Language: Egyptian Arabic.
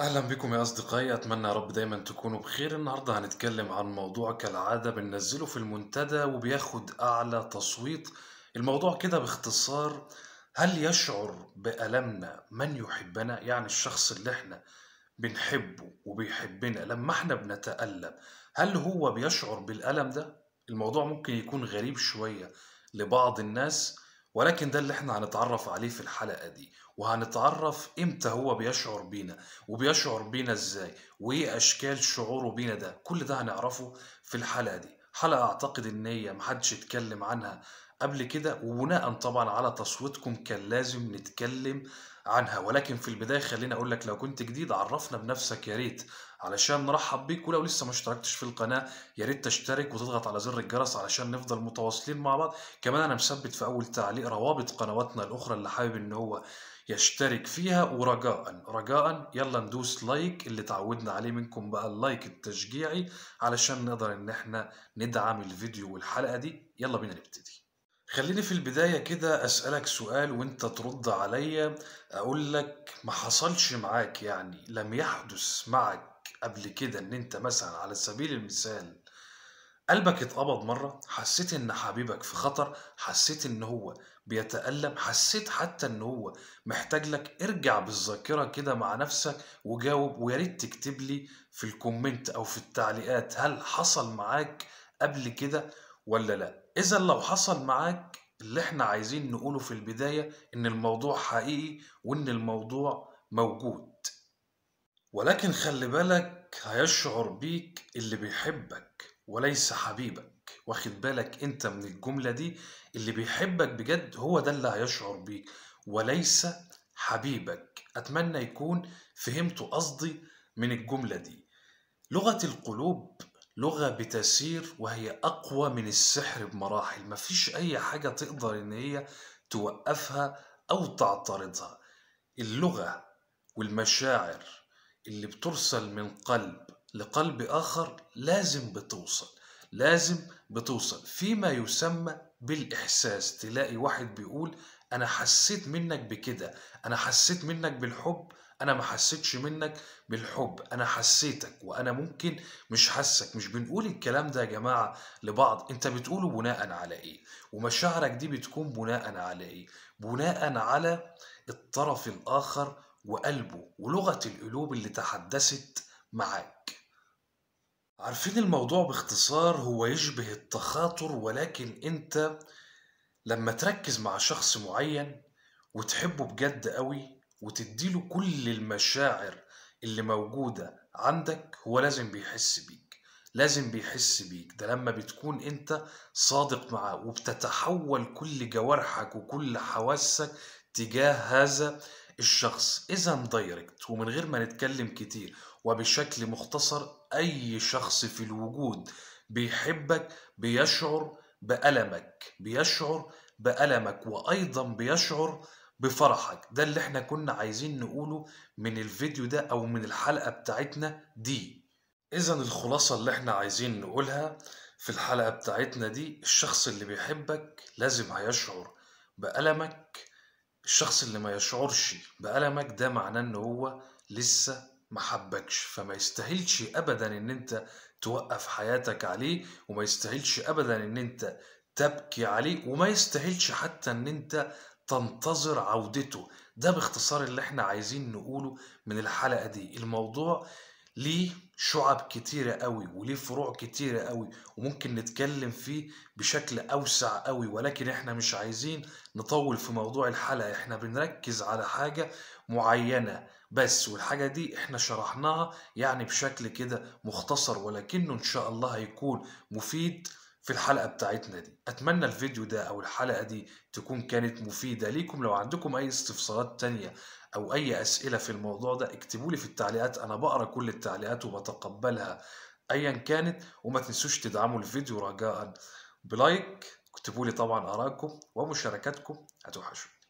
أهلا بكم يا أصدقائي أتمنى يا رب دايما تكونوا بخير النهاردة هنتكلم عن موضوع كالعادة بننزله في المنتدى وبياخد أعلى تصويت الموضوع كده باختصار هل يشعر بألمنا من يحبنا يعني الشخص اللي احنا بنحبه وبيحبنا لما احنا بنتألم هل هو بيشعر بالألم ده؟ الموضوع ممكن يكون غريب شوية لبعض الناس ولكن ده اللي احنا هنتعرف عليه في الحلقة دي وهنتعرف امتى هو بيشعر بينا وبيشعر بينا ازاي وايه اشكال شعوره بينا ده كل ده هنعرفه في الحلقة دي حلقة اعتقد ان هي محدش اتكلم عنها قبل كده وبناء طبعا على تصويتكم كان لازم نتكلم عنها ولكن في البداية خليني اقول لك لو كنت جديد عرفنا بنفسك يا ريت علشان نرحب بيك ولو لسه ما اشتركتش في القناة يا ريت تشترك وتضغط على زر الجرس علشان نفضل متواصلين مع بعض كمان انا مثبت في اول تعليق روابط قنواتنا الاخرى اللي حابب ان هو يشترك فيها ورجاء رجاء يلا ندوس لايك اللي تعودنا عليه منكم بقى اللايك التشجيعي علشان نقدر ان احنا ندعم الفيديو والحلقة دي يلا بينا نبتدي خليني في البداية كده أسألك سؤال وأنت ترد عليا أقول لك ما حصلش معاك يعني لم يحدث معك قبل كده إن أنت مثلا على سبيل المثال قلبك اتقبض مرة حسيت إن حبيبك في خطر حسيت إن هو بيتألم حسيت حتى إن هو محتاج لك ارجع بالذاكرة كده مع نفسك وجاوب ويا ريت تكتب لي في الكومنت أو في التعليقات هل حصل معاك قبل كده ولا لا إذا لو حصل معاك اللي احنا عايزين نقوله في البداية إن الموضوع حقيقي وإن الموضوع موجود ولكن خلي بالك هيشعر بيك اللي بيحبك وليس حبيبك واخد بالك انت من الجملة دي اللي بيحبك بجد هو ده اللي هيشعر بيك وليس حبيبك أتمنى يكون فهمتوا قصدي من الجملة دي لغة القلوب لغة بتسير وهي أقوى من السحر بمراحل مفيش أي حاجة تقدر إن هي توقفها أو تعترضها اللغة والمشاعر اللي بترسل من قلب لقلب آخر لازم بتوصل لازم بتوصل فيما يسمى بالإحساس تلاقي واحد بيقول أنا حسيت منك بكده أنا حسيت منك بالحب أنا ما حسيتش منك بالحب أنا حسيتك وأنا ممكن مش حاسك مش بنقول الكلام ده يا جماعة لبعض أنت بتقوله بناء على إيه ومشاعرك دي بتكون بناء على إيه بناء على الطرف الآخر وقلبه ولغة القلوب اللي تحدثت معاك عارفين الموضوع باختصار هو يشبه التخاطر ولكن انت لما تركز مع شخص معين وتحبه بجد قوي وتديله كل المشاعر اللي موجودة عندك هو لازم بيحس بيك لازم بيحس بيك ده لما بتكون انت صادق معاه وبتتحول كل جوارحك وكل حواسك تجاه هذا الشخص اذا دايركت ومن غير ما نتكلم كتير وبشكل مختصر اي شخص في الوجود بيحبك بيشعر بألمك بيشعر بألمك وأيضا بيشعر بفرحك ده اللي احنا كنا عايزين نقوله من الفيديو ده أو من الحلقة بتاعتنا دي إذا الخلاصة اللي احنا عايزين نقولها في الحلقة بتاعتنا دي الشخص اللي بيحبك لازم هيشعر بألمك الشخص اللي ما يشعرش بألمك ده معناه ان هو لسه ما حبكش فما يستاهلش ابدا ان انت توقف حياتك عليه وما يستاهلش ابدا ان انت تبكي عليه وما يستاهلش حتى ان انت تنتظر عودته ده باختصار اللي احنا عايزين نقوله من الحلقة دي الموضوع ليه شعب كتيرة قوي وليه فروع كتيرة قوي وممكن نتكلم فيه بشكل أوسع قوي ولكن احنا مش عايزين نطول في موضوع الحلقة احنا بنركز على حاجة معينة بس والحاجة دي احنا شرحناها يعني بشكل كده مختصر ولكنه ان شاء الله هيكون مفيد في الحلقة بتاعتنا دي أتمنى الفيديو ده أو الحلقة دي تكون كانت مفيدة ليكم لو عندكم أي استفسارات تانية أو أي أسئلة في الموضوع ده اكتبوا لي في التعليقات أنا بقرأ كل التعليقات وبتقبلها أيا كانت وما تنسوش تدعموا الفيديو رجاء بلايك اكتبوا لي طبعا آرائكم ومشاركاتكم هتوحشوا